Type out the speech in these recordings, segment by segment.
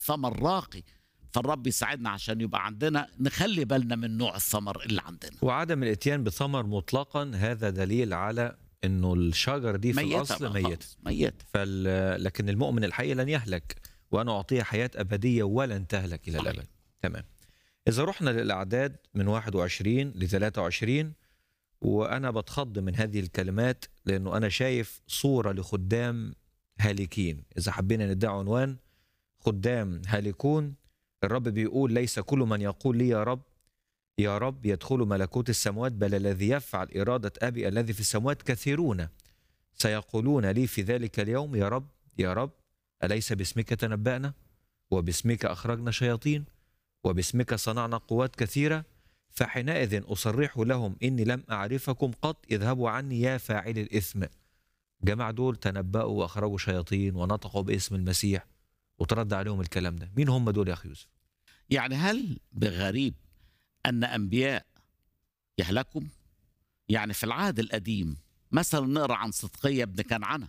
ثمر راقي فالرب يساعدنا عشان يبقى عندنا نخلي بالنا من نوع الثمر اللي عندنا وعدم الاتيان بثمر مطلقا هذا دليل على انه الشجر دي في ميتة الاصل بقى ميته خالص، ميتة فال... لكن المؤمن الحي لن يهلك وانا اعطيه حياه ابديه ولن تهلك الى صحيح. الابد تمام اذا رحنا للاعداد من 21 ل 23 وانا بتخض من هذه الكلمات لانه انا شايف صوره لخدام هالكين اذا حبينا ندعي عنوان خدام هالكون الرب بيقول ليس كل من يقول لي يا رب يا رب يدخل ملكوت السماوات بل الذي يفعل إرادة أبي الذي في السماوات كثيرون سيقولون لي في ذلك اليوم يا رب يا رب أليس باسمك تنبأنا وباسمك أخرجنا شياطين وباسمك صنعنا قوات كثيرة فحينئذ أصرح لهم إني لم أعرفكم قط اذهبوا عني يا فاعل الإثم جماعة دول تنبأوا وأخرجوا شياطين ونطقوا باسم المسيح وترد عليهم الكلام ده مين هم دول يا أخي يوسف يعني هل بغريب أن أنبياء يهلكوا يعني في العهد القديم مثلا نقرأ عن صدقية ابن كنعانة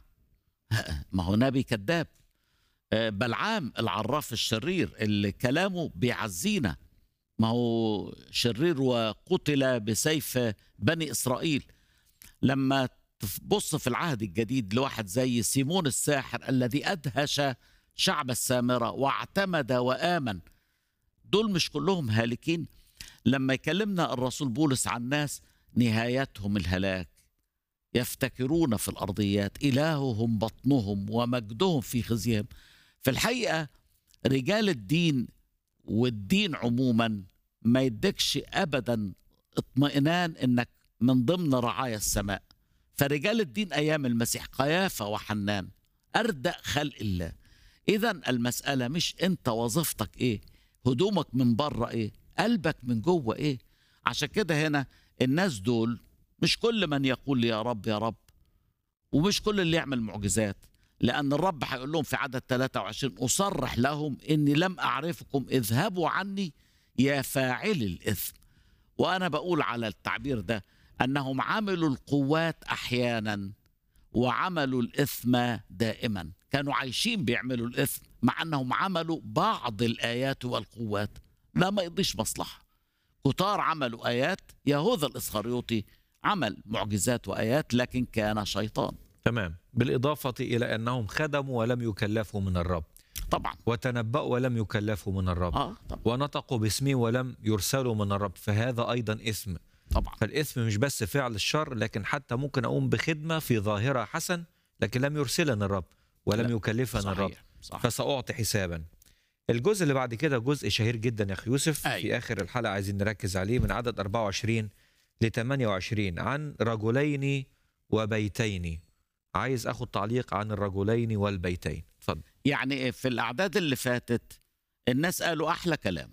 ما هو نبي كذاب آه، بلعام العراف الشرير اللي كلامه بيعزينا ما هو شرير وقتل بسيف بني إسرائيل لما تبص في العهد الجديد لواحد زي سيمون الساحر الذي أدهش شعب السامرة واعتمد وآمن دول مش كلهم هالكين لما يكلمنا الرسول بولس عن ناس نهايتهم الهلاك يفتكرون في الأرضيات إلههم بطنهم ومجدهم في خزيهم في الحقيقة رجال الدين والدين عموما ما يدكش أبدا اطمئنان إنك من ضمن رعايا السماء فرجال الدين أيام المسيح قيافة وحنان أردأ خلق الله إذا المسألة مش أنت وظيفتك إيه هدومك من بره إيه قلبك من جوه إيه عشان كده هنا الناس دول مش كل من يقول لي يا رب يا رب ومش كل اللي يعمل معجزات لأن الرب هيقول لهم في عدد 23 أصرح لهم إني لم أعرفكم اذهبوا عني يا فاعل الإثم وأنا بقول على التعبير ده أنهم عملوا القوات أحيانا وعملوا الإثم دائما كانوا عايشين بيعملوا الإثم مع أنهم عملوا بعض الآيات والقوات لا ما يقضيش مصلحة كتار عملوا آيات يهوذا الإسخريوطي عمل معجزات وآيات لكن كان شيطان تمام بالإضافة إلى أنهم خدموا ولم يكلفوا من الرب طبعا وتنبأوا ولم يكلفوا من الرب اه طبعا ونطقوا باسمه ولم يرسلوا من الرب فهذا أيضا إثم طبعا فالإثم مش بس فعل الشر لكن حتى ممكن أقوم بخدمة في ظاهرة حسن لكن لم يرسلنا الرب ولم لا، يكلفنا الرب صحيح صح فسأعطي حسابا الجزء اللي بعد كده جزء شهير جدا يا أخي يوسف أيوة. في آخر الحلقة عايزين نركز عليه من عدد 24 ل 28 عن رجلين وبيتين عايز أخد تعليق عن الرجلين والبيتين اتفضل يعني في الأعداد اللي فاتت الناس قالوا أحلى كلام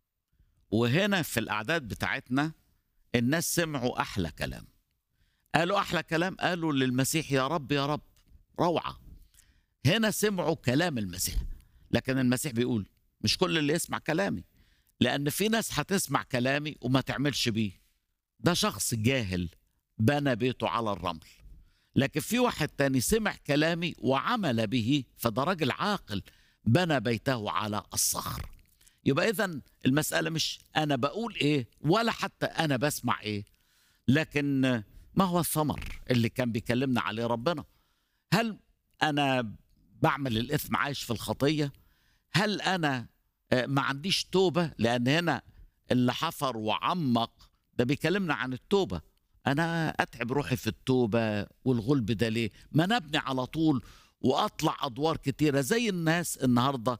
وهنا في الأعداد بتاعتنا الناس سمعوا أحلى كلام قالوا أحلى كلام قالوا للمسيح يا رب يا رب روعة هنا سمعوا كلام المسيح لكن المسيح بيقول مش كل اللي يسمع كلامي لأن في ناس هتسمع كلامي وما تعملش بيه ده شخص جاهل بنى بيته على الرمل لكن في واحد تاني سمع كلامي وعمل به فده راجل عاقل بنى بيته على الصخر يبقى اذا المسألة مش أنا بقول إيه ولا حتى أنا بسمع إيه لكن ما هو الثمر اللي كان بيكلمنا عليه ربنا هل أنا بعمل الإثم عايش في الخطية هل أنا آه، ما عنديش توبة لأن هنا اللي حفر وعمق ده بيكلمنا عن التوبة أنا أتعب روحي في التوبة والغلب ده ليه ما نبني على طول وأطلع أدوار كتيرة زي الناس النهاردة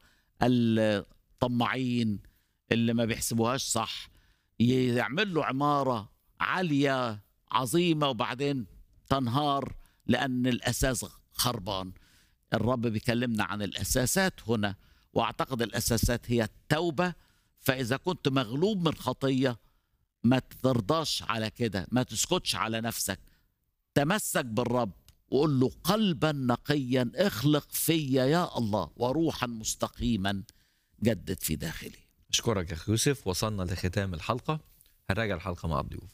الطماعين اللي ما بيحسبوهاش صح يعمل له عمارة عالية عظيمة وبعدين تنهار لأن الأساس خربان الرب بيكلمنا عن الأساسات هنا وأعتقد الأساسات هي التوبة فإذا كنت مغلوب من خطية ما ترضاش على كده ما تسكتش على نفسك تمسك بالرب وقول له قلبا نقيا اخلق فيا يا الله وروحا مستقيما جدد في داخلي أشكرك يا أخي يوسف وصلنا لختام الحلقة هنراجع الحلقة مع الضيوف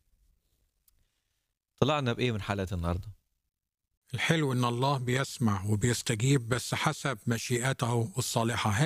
طلعنا بإيه من حلقة النهاردة الحلو ان الله بيسمع وبيستجيب بس حسب مشيئته الصالحه